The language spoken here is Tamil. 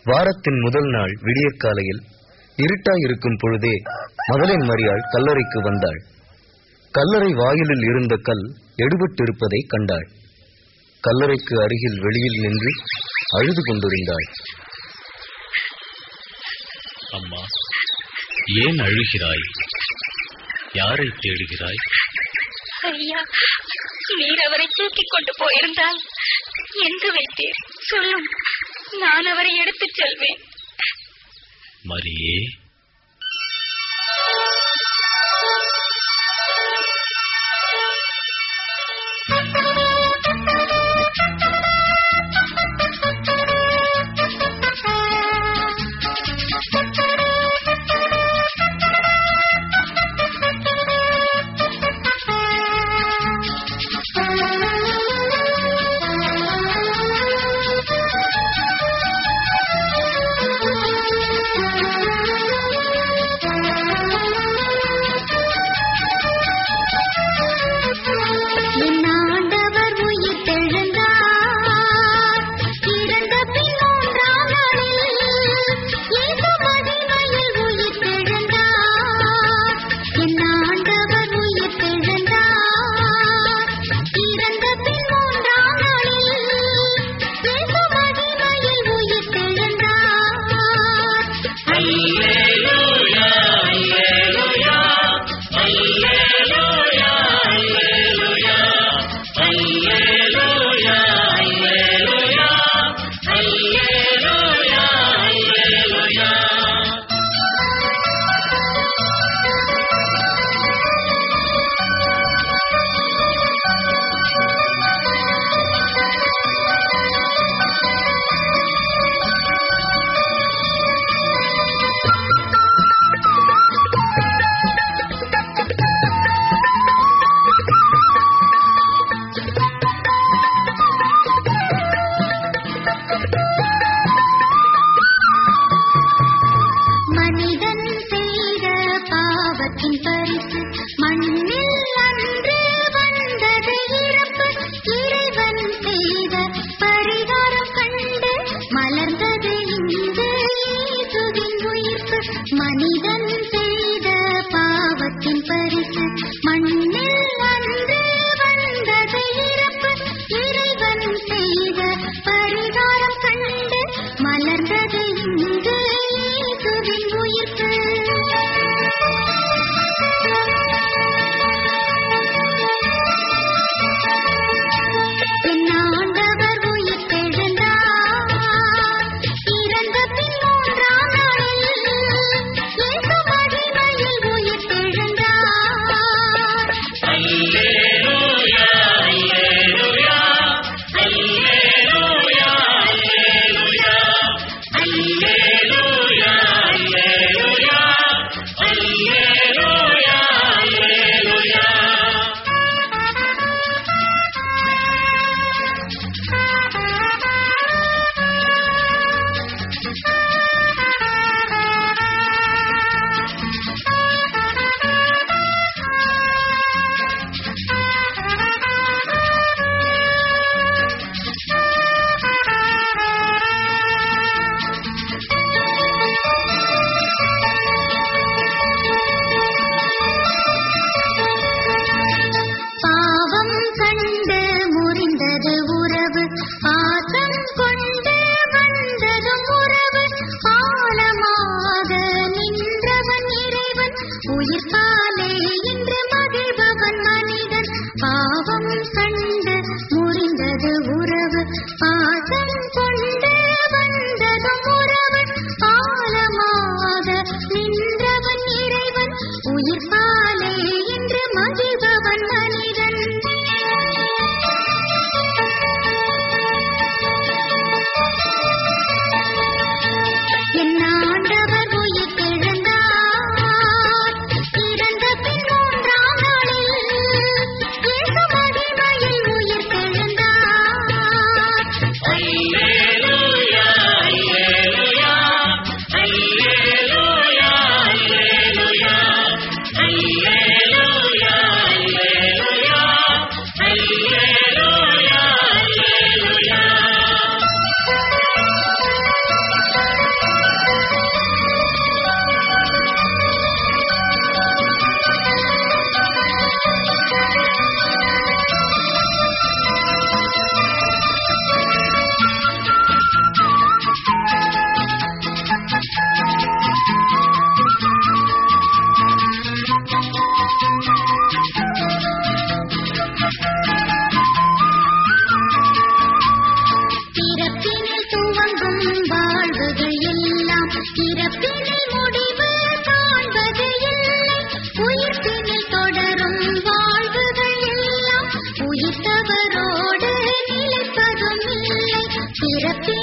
வாரத்தின் முதல் நாள் விடியற்காலையில் இருட்டாயிருக்கும் பொழுதே மதலின் மரியாள் கல்லறைக்கு வந்தாள் கல்லறை வாயிலில் இருந்த கல் எடுபட்டிருப்பதை கண்டாள் கல்லறைக்கு அருகில் வெளியில் நின்று அழுது கொண்டிருந்தாள் அம்மா ஏன் அழுகிறாய் யாரை தேடுகிறாய் ஐயா நீர் அவரை தூக்கிக் கொண்டு போயிருந்தால் எங்கு வைத்தீர் சொல்லும் நான் அவரை எடுத்துச் செல்வேன் மரியே என் ஆண்டவர் உயிர் தெழுந்தார் இறந்த பின் மூன்றாம் நாளில் இயேசு மகிமையில் உயிர் தெழுந்தார் என் ஆண்டவர் உயிர் தெழுந்தார் இறந்த பின் மூன்றாம் நாளில் இயேசு மகிமையில் உயிர் தெழுந்தார் மனிதன் செய்த பாவத்தின் பரிசு மண்ணில் அன்று வந்தது இறப்பு இறைவன் செய்த பரிகாரம் கண்டு மலர்ந்தது இங்கு இயேசுவின் உயிர்ப்பு மனிதன் செய்த பாவத்தின் பரிசு மண்ணில் அன்று வந்தது இறப்பு இறைவன் செய்த பரிகாரம் கண்டு மலர்ந்தது இங்கு இயேசுவின் உயிர்ப்பு என் ஆண்டவர் உயிர் தெழுந்தார் இறந்த பின் மூன்றாம் நாளில் இயேசு மகிமையில் உயிர் தெழுந்தார் பாவம் கண்டு முறிந்தது உறவு பாசம் கொண்டு வந்ததும் உறவு ஆழமாக நின்றவன் இறைவன் உயிர் பாலே இன்று மகிழ்பவன் மனிதன் பாவம் கண்டு முறிந்தது உறவு பாசம் கொண்டு வந்ததும் உறவு ஆழமாக நின்றவன் இறைவன் உயிர் பாலே இன்று மகிழ்பவன் மனிதன் என் ஆண்டவர் உயிர் தெழுந்தார் இறந்த பின் மூன்றாம் நாளில் இயேசு மகிமையில் உயிர் தெழுந்தார் பிறப்பே